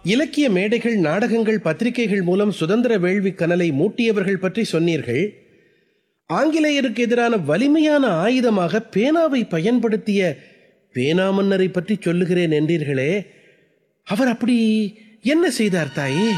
இலக்கிய மேடைகள் நாடகங்கள் பத்திரிகைகள் மூலம் சுதந்திர வேள்வி கனலை மூட்டியவர்கள் பற்றி சொன்னீர்கள் ஆங்கிலேயருக்கு எதிரான வலிமையான ஆயுதமாக பேனாவை பயன்படுத்திய பேனா மன்னரை பற்றி சொல்லுகிறேன் என்றீர்களே அவர் அப்படி என்ன செய்தார் தாயே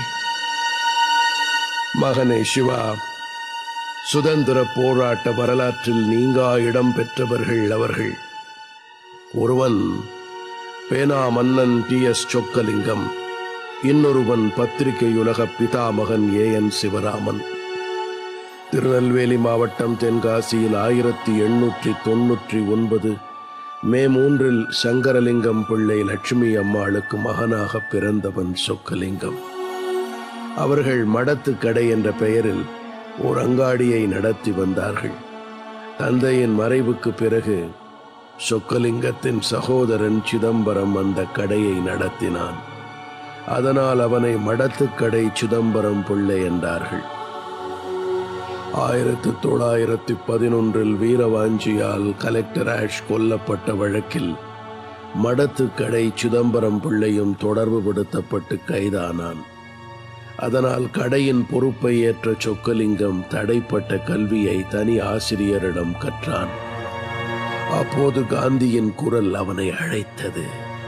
மகனே சிவா சுதந்திர போராட்ட வரலாற்றில் நீங்கா இடம் பெற்றவர்கள் அவர்கள் ஒருவன் பேனா மன்னன் டி எஸ் சொக்கலிங்கம் இன்னொருவன் பத்திரிகை உலக பிதாமகன் ஏ என் சிவராமன் திருநெல்வேலி மாவட்டம் தென்காசியில் ஆயிரத்தி எண்ணூற்றி தொன்னூற்றி ஒன்பது மே மூன்றில் சங்கரலிங்கம் பிள்ளை லட்சுமி அம்மாளுக்கு மகனாக பிறந்தவன் சொக்கலிங்கம் அவர்கள் மடத்து கடை என்ற பெயரில் ஓர் அங்காடியை நடத்தி வந்தார்கள் தந்தையின் மறைவுக்கு பிறகு சொக்கலிங்கத்தின் சகோதரன் சிதம்பரம் அந்த கடையை நடத்தினான் அதனால் அவனை மடத்துக்கடை சிதம்பரம் பிள்ளை என்றார்கள் ஆயிரத்து தொள்ளாயிரத்தி பதினொன்றில் வீரவாஞ்சியால் கலெக்டர் ஆஷ் கொல்லப்பட்ட வழக்கில் மடத்துக்கடை சிதம்பரம் பிள்ளையும் தொடர்புபடுத்தப்பட்டு கைதானான் அதனால் கடையின் பொறுப்பை ஏற்ற சொக்கலிங்கம் தடைப்பட்ட கல்வியை தனி ஆசிரியரிடம் கற்றான் அப்போது காந்தியின் குரல் அவனை அழைத்தது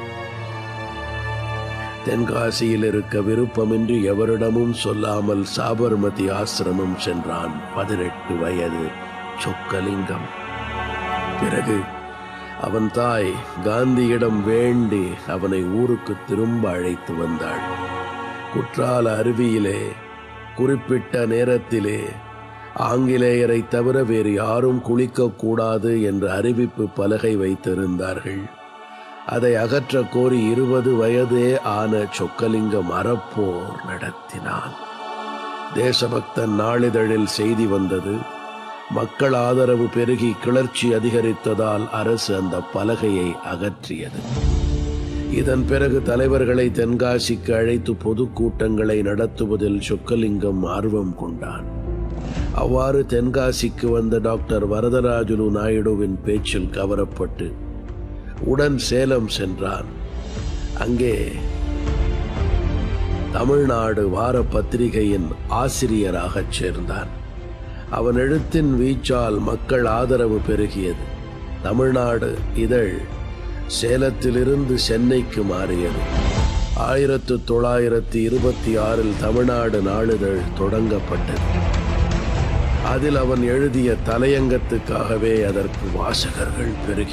தென்காசியில் இருக்க விருப்பமின்றி எவரிடமும் சொல்லாமல் சாபர்மதி ஆசிரமம் சென்றான் பதினெட்டு வயது சொக்கலிங்கம் பிறகு அவன் தாய் காந்தியிடம் வேண்டி அவனை ஊருக்கு திரும்ப அழைத்து வந்தாள் குற்றால அருவியிலே குறிப்பிட்ட நேரத்திலே ஆங்கிலேயரை தவிர வேறு யாரும் குளிக்கக்கூடாது என்ற அறிவிப்பு பலகை வைத்திருந்தார்கள் அதை அகற்ற கோரி இருபது வயதே ஆன சொக்கலிங்கம் அறப்போர் நடத்தினான் தேசபக்தன் நாளிதழில் செய்தி வந்தது மக்கள் ஆதரவு பெருகி கிளர்ச்சி அதிகரித்ததால் அரசு அந்த பலகையை அகற்றியது இதன் பிறகு தலைவர்களை தென்காசிக்கு அழைத்து பொதுக்கூட்டங்களை நடத்துவதில் சொக்கலிங்கம் ஆர்வம் கொண்டான் அவ்வாறு தென்காசிக்கு வந்த டாக்டர் வரதராஜுலு நாயுடுவின் பேச்சில் கவரப்பட்டு உடன் சேலம் சென்றான் அங்கே தமிழ்நாடு வார பத்திரிகையின் ஆசிரியராகச் சேர்ந்தான் அவன் எழுத்தின் வீச்சால் மக்கள் ஆதரவு பெருகியது தமிழ்நாடு இதழ் சேலத்திலிருந்து சென்னைக்கு மாறியது ஆயிரத்து தொள்ளாயிரத்தி இருபத்தி ஆறில் தமிழ்நாடு நாளிதழ் தொடங்கப்பட்டது அதில் அவன் எழுதிய தலையங்கத்துக்காகவே அதற்கு வாசகர்கள் பெருகி